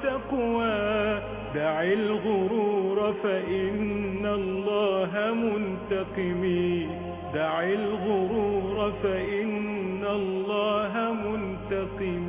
التقوى دع الغرور فإن الله منتقم دع الغرور فإن الله منتقم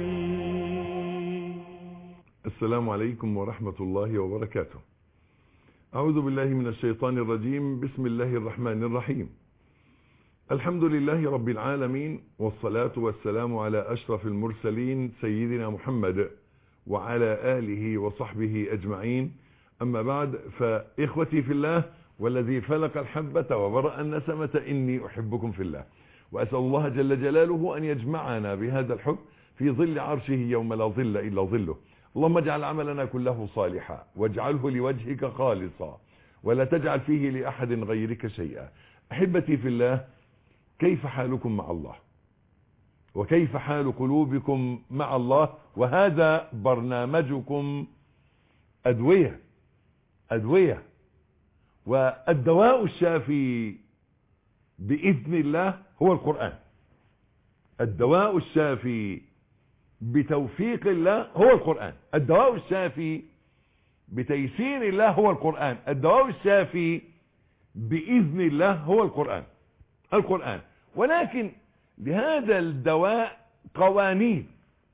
السلام عليكم ورحمة الله وبركاته أعوذ بالله من الشيطان الرجيم بسم الله الرحمن الرحيم الحمد لله رب العالمين والصلاة والسلام على أشرف المرسلين سيدنا محمد وعلى آله وصحبه أجمعين أما بعد فإخوتي في الله والذي فلق الحبة وبرأ النسمة إني أحبكم في الله وأسأل الله جل جلاله أن يجمعنا بهذا الحب في ظل عرشه يوم لا ظل إلا ظله اللهم اجعل عملنا كله صالحا واجعله لوجهك خالصا ولا تجعل فيه لأحد غيرك شيئا أحبتي في الله كيف حالكم مع الله وكيف حال قلوبكم مع الله وهذا برنامجكم أدوية أدوية والدواء الشافي بإذن الله هو القرآن الدواء الشافي بتوفيق الله هو القرآن الدواء الشافي بتيسير الله هو القرآن الدواء الشافي بإذن الله هو القرآن القرآن ولكن لهذا الدواء قوانين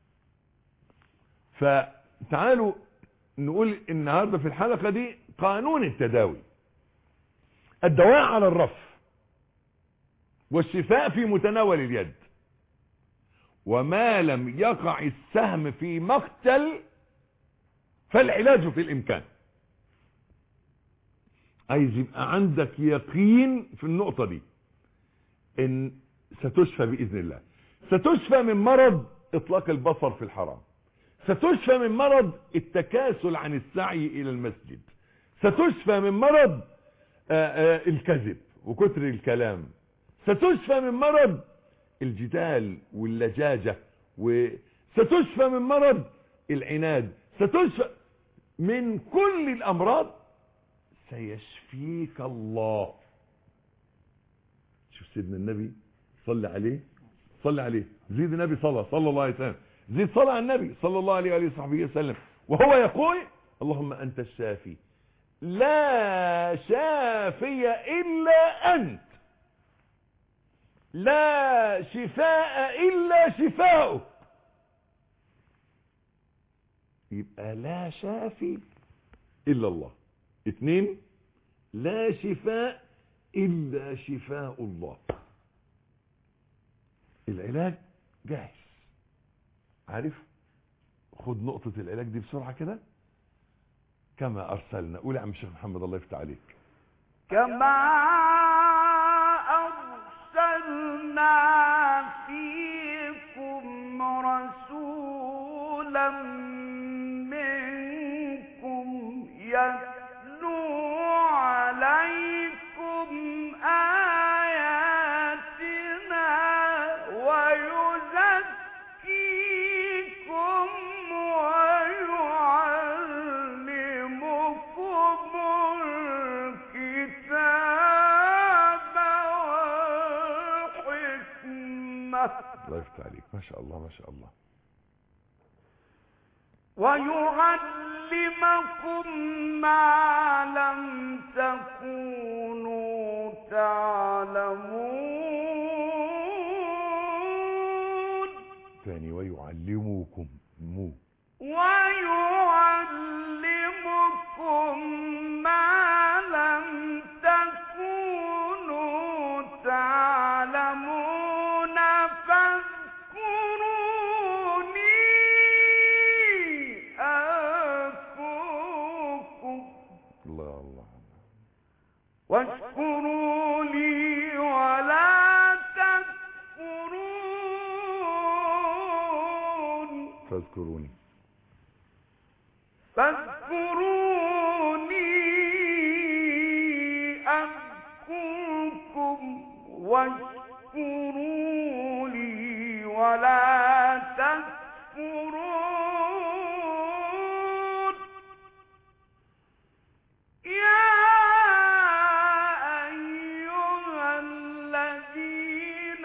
فتعالوا نقول النهاردة في الحلقة دي قانون التداوي الدواء على الرف والشفاء في متناول اليد وما لم يقع السهم في مقتل فالعلاج في الامكان عايز يبقى عندك يقين في النقطة دي ان ستشفى باذن الله ستشفى من مرض اطلاق البصر في الحرام ستشفى من مرض التكاسل عن السعي الى المسجد ستشفى من مرض آآ آآ الكذب وكتر الكلام ستشفى من مرض الجدال واللجاجة وستشفى من مرض العناد ستشفى من كل الامراض سيشفيك الله شوف سيدنا النبي صلى عليه صلى عليه زيد النبي صلى صلى الله عليه وسلم زيد صلى على النبي صلى الله عليه وصحبه وسلم وهو يقول اللهم انت الشافي لا شافي الا انت لا شفاء الا شفاؤك يبقى لا شافي الا الله اثنين لا شفاء الا شفاء الله العلاج جاهز عارف خد نقطة العلاج دي بسرعة كده كما ارسلنا قول يا عم الشيخ محمد الله يفتح عليك كما أرسلنا فيكم رسولا منكم يتلو عليكم آياتنا ويزكيكم ويعلمكم الكتاب والحكمة الله يفتح عليك ما شاء الله ما شاء الله ويعلمكم ما لم تكونوا تعلمون ثاني ويعلمكم مو ويعلمكم ما لم تكونوا تعلمون فاذكروني أذكركم الله الله واشكروا لي ولا تكفرون فاذكروني فاذكروني أذكركم واشكروا لي ولا تكفرون يا أيها الذين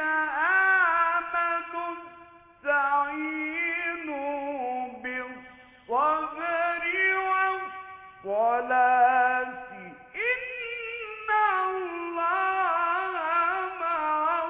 آمنوا استعينوا بالصبر والصلاة إن الله مع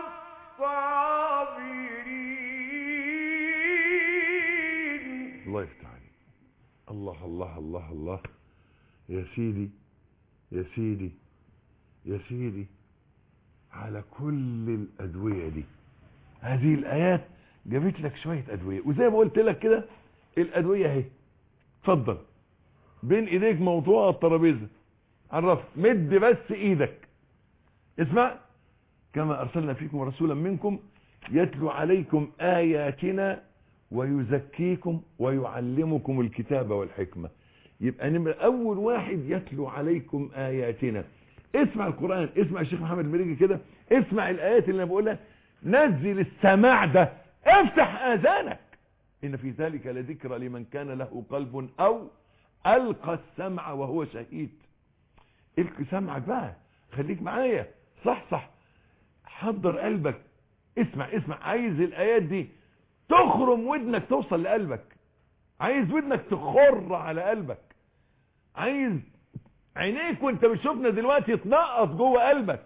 الصابرين الله يفتح عليك الله الله الله الله يا سيدي يا سيدي يا سيدي على كل الأدوية دي هذه الآيات جابت لك شوية أدوية وزي ما قلت لك كده الأدوية اهي اتفضل بين ايديك موضوع الترابيزة عرف مد بس ايدك اسمع كما ارسلنا فيكم رسولا منكم يتلو عليكم اياتنا ويزكيكم ويعلمكم الكتاب والحكمة يبقى نمرة اول واحد يتلو عليكم اياتنا اسمع القرآن اسمع الشيخ محمد المريجي كده اسمع الايات اللي انا بقولها نزل السماع ده افتح اذانك ان في ذلك لذكرى لمن كان له قلب او القى السمع وهو شهيد القي سمعك بقى خليك معايا صح صح حضر قلبك اسمع اسمع عايز الايات دي تخرم ودنك توصل لقلبك عايز ودنك تخر على قلبك عايز عينيك وانت بتشوفنا دلوقتي تنقط جوه قلبك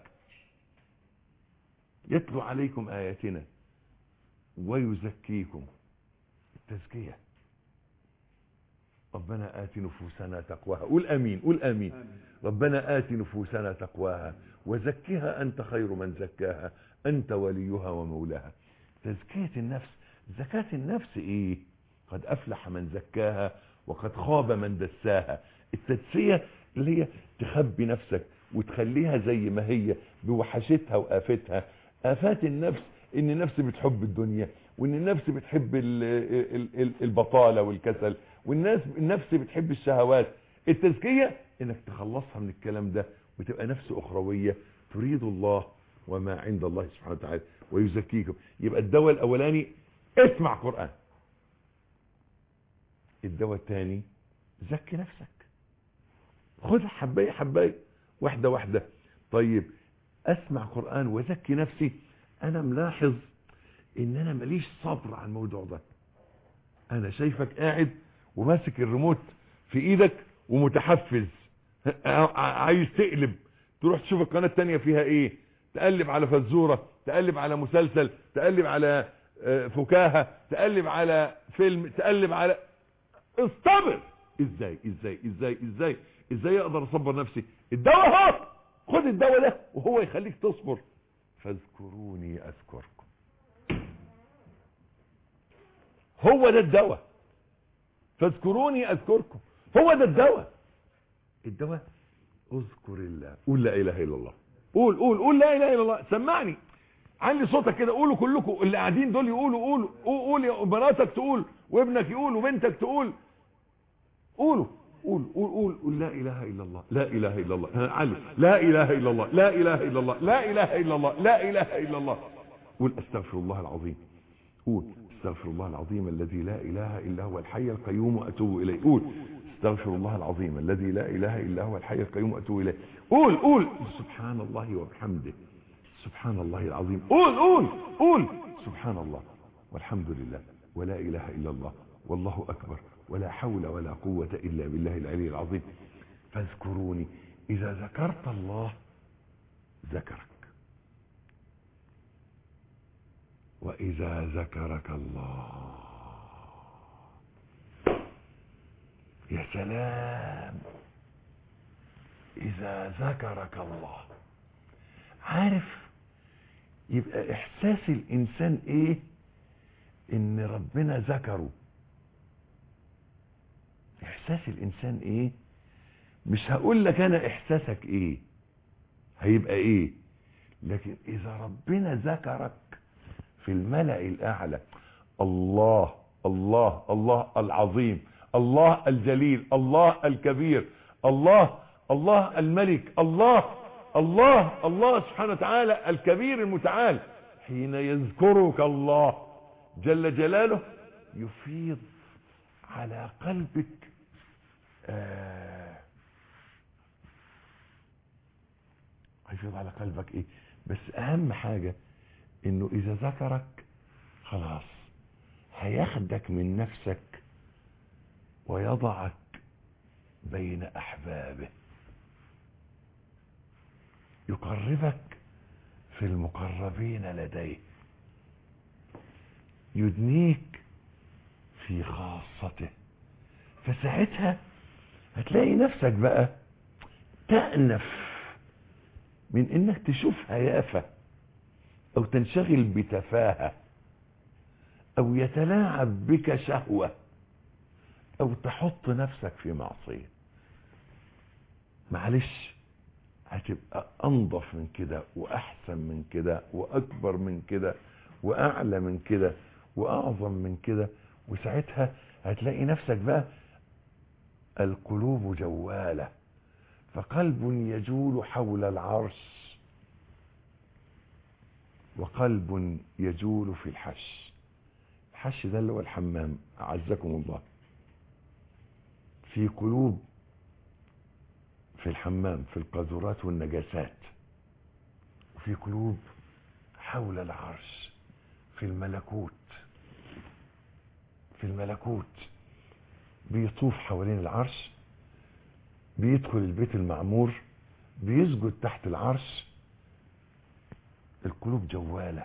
يتلو عليكم اياتنا ويزكيكم التزكيه ربنا آت نفوسنا تقواها قول أمين قول أمين ربنا آت نفوسنا تقواها وزكها أنت خير من زكاها أنت وليها ومولاها تزكية النفس زكاة النفس إيه قد أفلح من زكاها وقد خاب من دساها التدسية اللي هي تخبي نفسك وتخليها زي ما هي بوحشتها وآفتها آفات النفس إن النفس بتحب الدنيا وإن النفس بتحب ال- ال- ال- البطالة والكسل والناس النفس بتحب الشهوات التزكية انك تخلصها من الكلام ده وتبقى نفس اخروية تريد الله وما عند الله سبحانه وتعالى ويزكيكم يبقى الدواء الاولاني اسمع قرآن الدواء الثاني زكي نفسك خد حباية حباية واحدة واحدة طيب اسمع قرآن وزكي نفسي انا ملاحظ ان انا ماليش صبر على الموضوع ده انا شايفك قاعد وماسك الريموت في ايدك ومتحفز عايز تقلب تروح تشوف القناة التانية فيها ايه تقلب على فزورة تقلب على مسلسل تقلب على آه، فكاهة تقلب على فيلم تقلب على اصطبر ازاي ازاي ازاي ازاي ازاي اقدر اصبر نفسي الدواء اهو خد الدواء ده وهو يخليك تصبر فاذكروني اذكركم هو ده الدواء فاذكروني اذكركم هو ده الدواء الدواء اذكر الله قول لا اله الا الله قول قول قول لا اله الا الله سمعني علي صوتك كده قولوا كلكم اللي قاعدين دول يقولوا قولوا قول قول يا بناتك تقول وابنك يقول وبنتك تقول قولوا قول قول قول قول لا اله الا الله لا اله الا الله ها، علي لا اله الا الله لا اله الا الله لا اله الا الله لا اله الا الله قول استغفر الله العظيم قول استغفر الله العظيم الذي لا اله الا هو الحي القيوم واتوب اليه قول استغفر الله العظيم الذي لا اله الا هو الحي القيوم واتوب اليه قول قول سبحان الله وبحمده سبحان الله العظيم قول قول قول سبحان الله والحمد لله ولا اله الا الله والله اكبر ولا حول ولا قوة الا بالله العلي العظيم فاذكروني اذا ذكرت الله ذكرك واذا ذكرك الله يا سلام اذا ذكرك الله عارف يبقى احساس الانسان ايه ان ربنا ذكره احساس الانسان ايه مش هقول لك انا احساسك ايه هيبقى ايه لكن اذا ربنا ذكرك في الملأ الاعلى الله الله الله العظيم الله الجليل الله الكبير الله الله الملك الله الله الله سبحانه وتعالى الكبير المتعال حين يذكرك الله جل جلاله يفيض على قلبك آه هيفيض على قلبك ايه بس اهم حاجة انه اذا ذكرك خلاص هياخدك من نفسك ويضعك بين احبابه يقربك في المقربين لديه يدنيك في خاصته فساعتها هتلاقي نفسك بقى تأنف من انك تشوف هيافة او تنشغل بتفاهة او يتلاعب بك شهوة او تحط نفسك في معصية معلش هتبقى انضف من كده واحسن من كده واكبر من كده واعلى من كده واعظم من كده وساعتها هتلاقي نفسك بقى القلوب جوالة فقلب يجول حول العرش وقلب يجول في الحش الحش ده اللي هو الحمام أعزكم الله في قلوب في الحمام في القاذورات والنجاسات وفي قلوب حول العرش في الملكوت في الملكوت بيطوف حوالين العرش بيدخل البيت المعمور بيسجد تحت العرش القلوب جوالة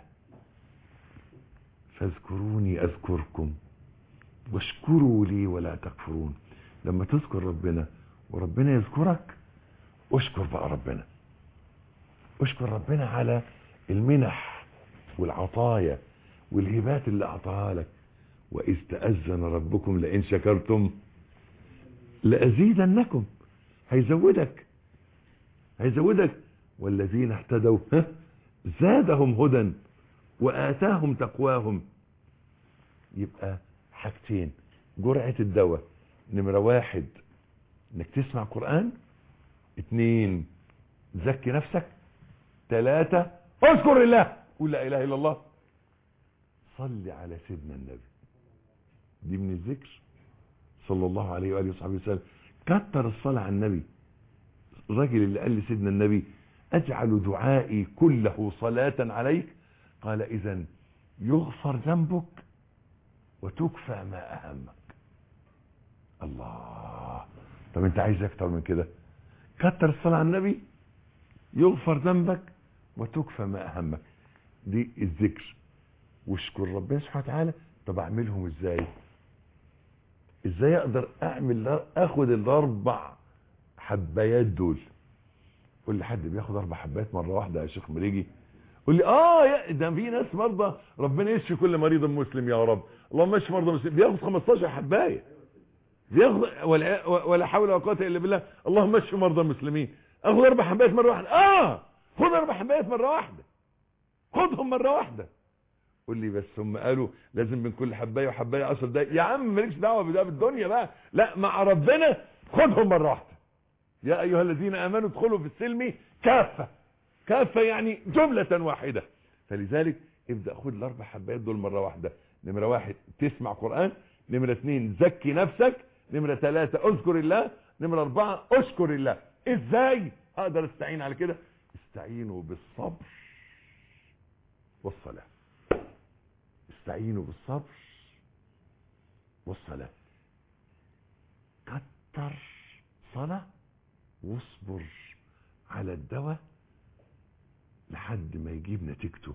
فاذكروني اذكركم واشكروا لي ولا تكفرون لما تذكر ربنا وربنا يذكرك اشكر بقى ربنا اشكر ربنا على المنح والعطايا والهبات اللي اعطاها لك واذ تأذن ربكم لئن شكرتم لأزيدنكم هيزودك هيزودك والذين اهتدوا ها زادهم هدى وآتاهم تقواهم يبقى حاجتين جرعة الدواء نمرة واحد انك تسمع قرآن اتنين زكي نفسك تلاتة اذكر الله قول لا اله الا الله صل على سيدنا النبي دي من الذكر صلى الله عليه وآله وصحبه وسلم كتر الصلاة على النبي الراجل اللي قال لسيدنا النبي أجعل دعائي كله صلاة عليك قال إذا يغفر ذنبك وتكفى ما أهمك الله طب انت عايز اكتر من كده كتر الصلاة على النبي يغفر ذنبك وتكفى ما أهمك دي الذكر واشكر ربنا سبحانه وتعالى طب اعملهم ازاي ازاي اقدر اعمل اخد الاربع حبايات دول قول لي حد بياخد اربع حبايات مره واحده يا شيخ مريجي قول لي اه يا ده في ناس مرضى ربنا يشفي كل مريض مسلم يا رب اللهم اشفي مرضى مسلم بياخد 15 حبايه بياخد ولا, ولا حول ولا قوه الا بالله اللهم اشفي مرضى المسلمين اخد اربع حبايات مره واحده اه خد اربع حبايات مره واحده خدهم مره واحده قول لي بس هم قالوا لازم من كل حبايه وحبايه 10 دقايق يا عم مالكش دعوه بده بالدنيا بقى لا مع ربنا خدهم مره واحده يا ايها الذين امنوا ادخلوا في السلم كافه كافه يعني جمله واحده فلذلك ابدا خد الاربع حبايات دول مره واحده نمره واحد تسمع قران نمره اثنين زكي نفسك نمره ثلاثه اذكر الله نمره اربعه اشكر الله ازاي اقدر استعين على كده استعينوا بالصبر والصلاه استعينوا بالصبر والصلاة كتر صلاة واصبر على الدواء لحد ما يجيب نتيجته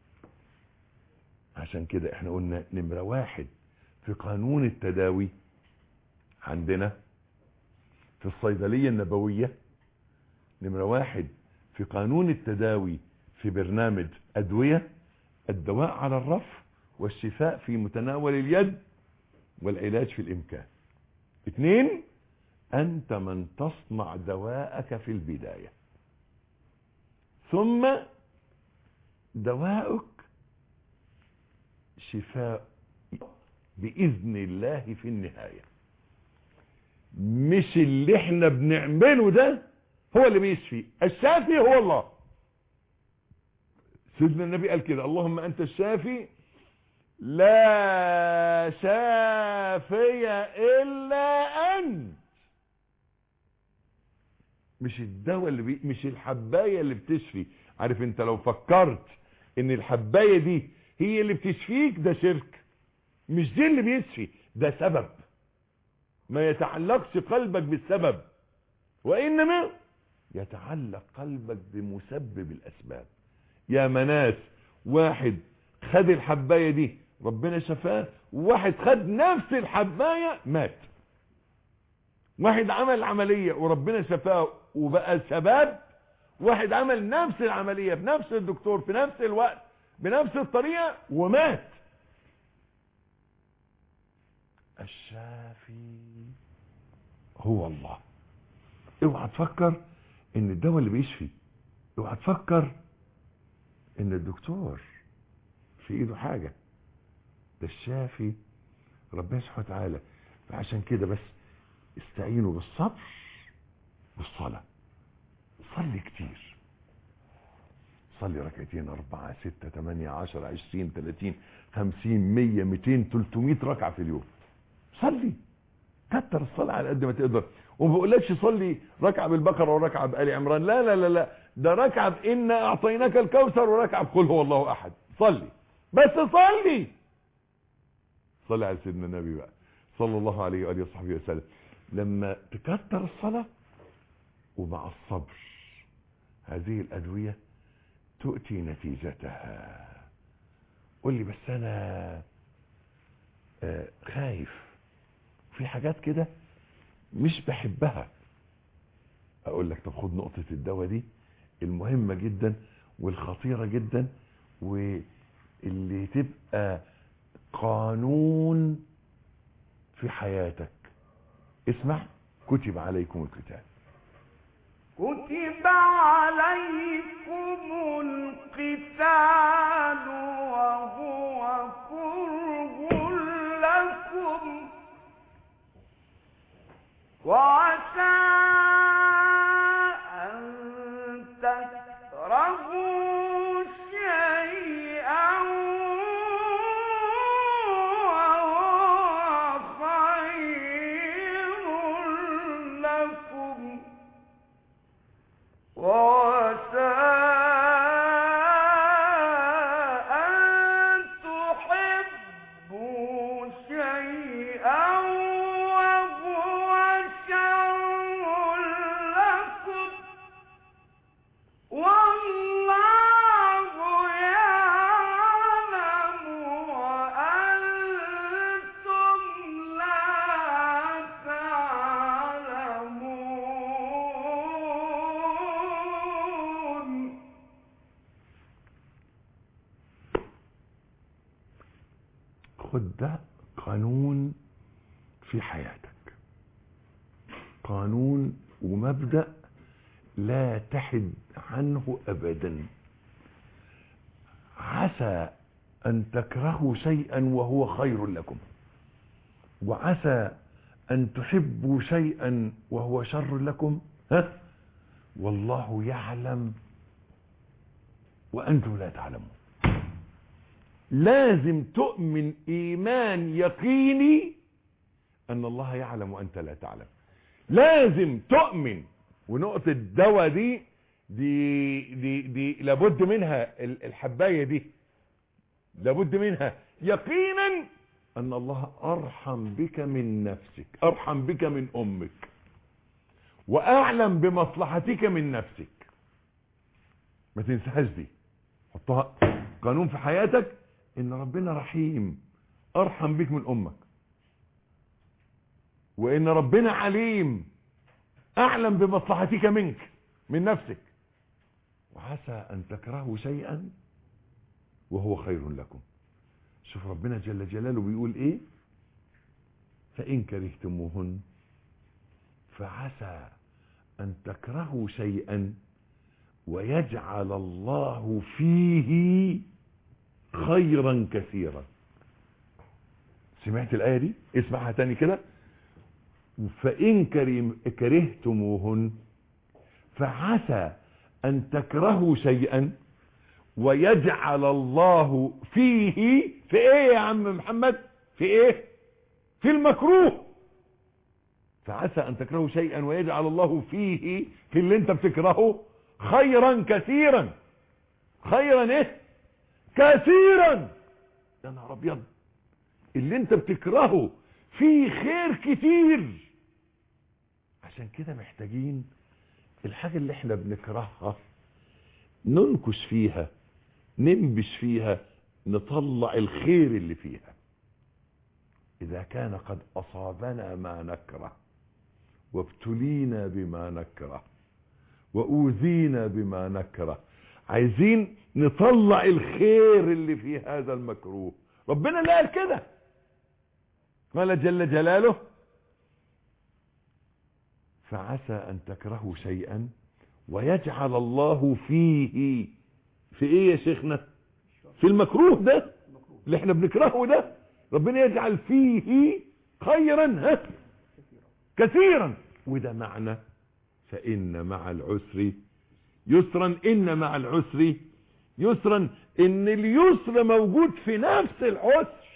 عشان كده احنا قلنا نمرة واحد في قانون التداوي عندنا في الصيدلية النبوية نمرة واحد في قانون التداوي في برنامج أدوية الدواء على الرف والشفاء في متناول اليد والعلاج في الإمكان اثنين أنت من تصنع دواءك في البداية ثم دواءك شفاء بإذن الله في النهاية مش اللي احنا بنعمله ده هو اللي بيشفي الشافي هو الله سيدنا النبي قال كده اللهم أنت الشافي لا شافي إلا أنت مش الدواء اللي بي... مش الحباية اللي بتشفي عارف انت لو فكرت ان الحباية دي هي اللي بتشفيك ده شرك مش دي اللي بيشفي ده سبب ما يتعلقش قلبك بالسبب وإنما يتعلق قلبك بمسبب الأسباب يا مناس واحد خد الحباية دي ربنا شفاه وواحد خد نفس الحباية مات واحد عمل عملية وربنا شفاه وبقى شباب واحد عمل نفس العملية بنفس الدكتور في نفس الوقت بنفس الطريقة ومات الشافي هو الله اوعى تفكر ان الدواء اللي بيشفي اوعى تفكر ان الدكتور في ايده حاجة ده الشافي ربنا سبحانه وتعالى فعشان كده بس استعينوا بالصبر والصلاة صلي كتير صلي ركعتين أربعة ستة تمانية عشر عشرين تلاتين خمسين مية ميتين تلتمية ركعة في اليوم صلي كتر الصلاة على قد ما تقدر وما بقولكش صلي ركعة بالبقرة وركعة بآل عمران لا لا لا لا ده ركعة بإنا أعطيناك الكوثر وركعة بقل هو الله أحد صلي بس صلي صلي على سيدنا النبي بقى صلى الله عليه وآله وصحبه وسلم لما تكتر الصلاة ومع الصبر هذه الأدوية تؤتي نتيجتها قول لي بس أنا آه، خايف في حاجات كده مش بحبها اقول لك طب خد نقطة الدواء دي المهمة جدا والخطيرة جدا واللي تبقى قانون في حياتك اسمع كتب عليكم القتال كتب عليكم القتال وهو كره لكم وعسى أن تكرهوا شيئا وهو خير لكم وعسى أن تحبوا شيئا وهو شر لكم والله يعلم وأنتم لا تعلمون خد ده قانون في حياتك قانون ومبدأ لا تحد عنه أبدا عسى أن تكرهوا شيئا وهو خير لكم وعسى أن تحبوا شيئا وهو شر لكم ها والله يعلم وأنتم لا تعلمون لازم تؤمن إيمان يقيني أن الله يعلم وأنت لا تعلم لازم تؤمن ونقطة الدواء دي دي دي دي لابد منها ال- الحباية دي لابد منها يقينا أن الله أرحم بك من نفسك أرحم بك من أمك وأعلم بمصلحتك من نفسك ما تنساهاش دي حطها قانون في حياتك ان ربنا رحيم ارحم بك من امك وان ربنا عليم اعلم بمصلحتك منك من نفسك وعسى ان تكرهوا شيئا وهو خير لكم شوف ربنا جل جلاله بيقول ايه فان كرهتموهن فعسى ان تكرهوا شيئا ويجعل الله فيه خيرا كثيرا سمعت الآية دي اسمعها تاني كده فإن كرم- كرهتموهن فعسى أن تكرهوا شيئا ويجعل الله فيه في ايه يا عم محمد في ايه في المكروه فعسى ان تكرهوا شيئا ويجعل الله فيه في اللي انت بتكرهه خيرا كثيرا خيرا ايه كثيرا يا نهار ابيض اللي انت بتكرهه في خير كتير عشان كده محتاجين الحاجة اللي احنا بنكرهها ننكش فيها ننبش فيها نطلع الخير اللي فيها إذا كان قد أصابنا ما نكره وابتلينا بما نكره وأوذينا بما نكره عايزين نطلع الخير اللي في هذا المكروه ربنا لا قال كده قال جل جلاله فعسى أن تكرهوا شيئا ويجعل الله فيه في ايه يا شيخنا في المكروه ده اللي احنا بنكرهه ده ربنا يجعل فيه خيرا ها كثيرا وده معنى فإن مع العسر يسرا إن مع العسر يسرا إن اليسر موجود في نفس العسر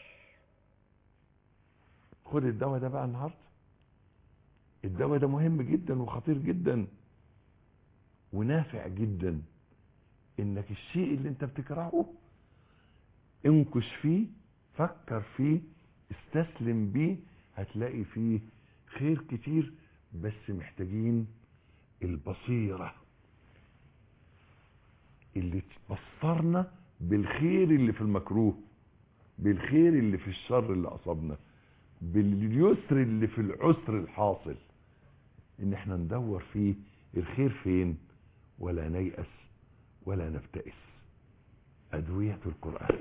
خد الدواء ده بقى النهارده الدواء ده مهم جدا وخطير جدا ونافع جدا انك الشيء اللي انت بتكرهه انكش فيه فكر فيه استسلم بيه هتلاقي فيه خير كتير بس محتاجين البصيرة اللي تبصرنا بالخير اللي في المكروه بالخير اللي في الشر اللي أصابنا باليسر اللي في العسر الحاصل ان احنا ندور فيه الخير فين ولا نيأس ولا نبتئس أدوية القرآن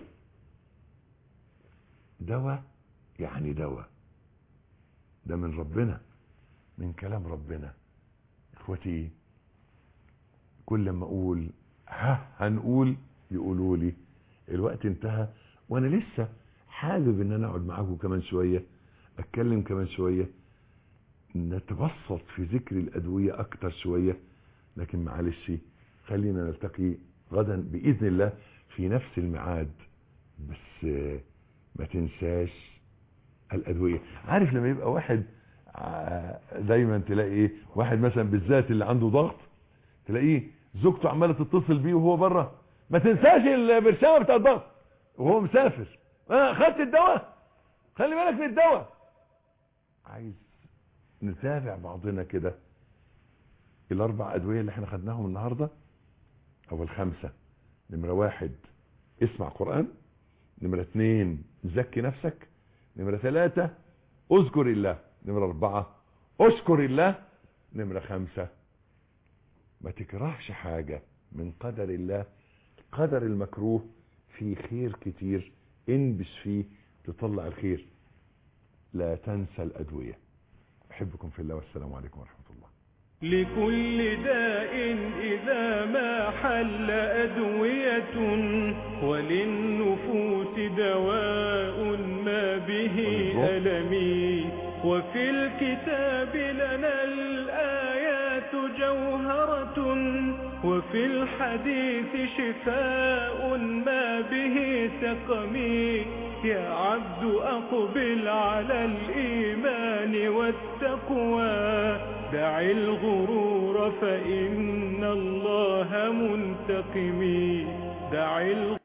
دواء يعني دواء ده من ربنا من كلام ربنا اخوتي كل ما اقول ها هنقول يقولوا لي الوقت انتهى وانا لسه حابب ان انا اقعد معاكم كمان شوية اتكلم كمان شوية نتبسط في ذكر الادوية اكتر شوية لكن معلش خلينا نلتقي غدا باذن الله في نفس الميعاد بس ما تنساش الادوية عارف لما يبقى واحد دايما تلاقي ايه واحد مثلا بالذات اللي عنده ضغط تلاقيه زوجته عماله تتصل بيه وهو بره ما تنساش البرشامه بتاع الضغط وهو مسافر اه خدت الدواء خلي بالك من الدواء عايز نتابع بعضنا كده الاربع ادويه اللي احنا خدناهم النهارده او الخمسه نمره واحد اسمع قران نمره اتنين زكي نفسك نمره ثلاثه اذكر الله نمرة أربعة أشكر الله نمرة خمسة ما تكرهش حاجة من قدر الله قدر المكروه في خير كتير انبش فيه تطلع الخير لا تنسى الأدوية أحبكم في الله والسلام عليكم ورحمة الله لكل داء إذا ما حل أدوية وللنفوس دواء ما به ألمي وفي الكتاب لنا الآيات جوهرة وفي الحديث شفاء ما به سقمي يا عبد أقبل على الإيمان والتقوى دع الغرور فإن الله منتقمي دع الغرور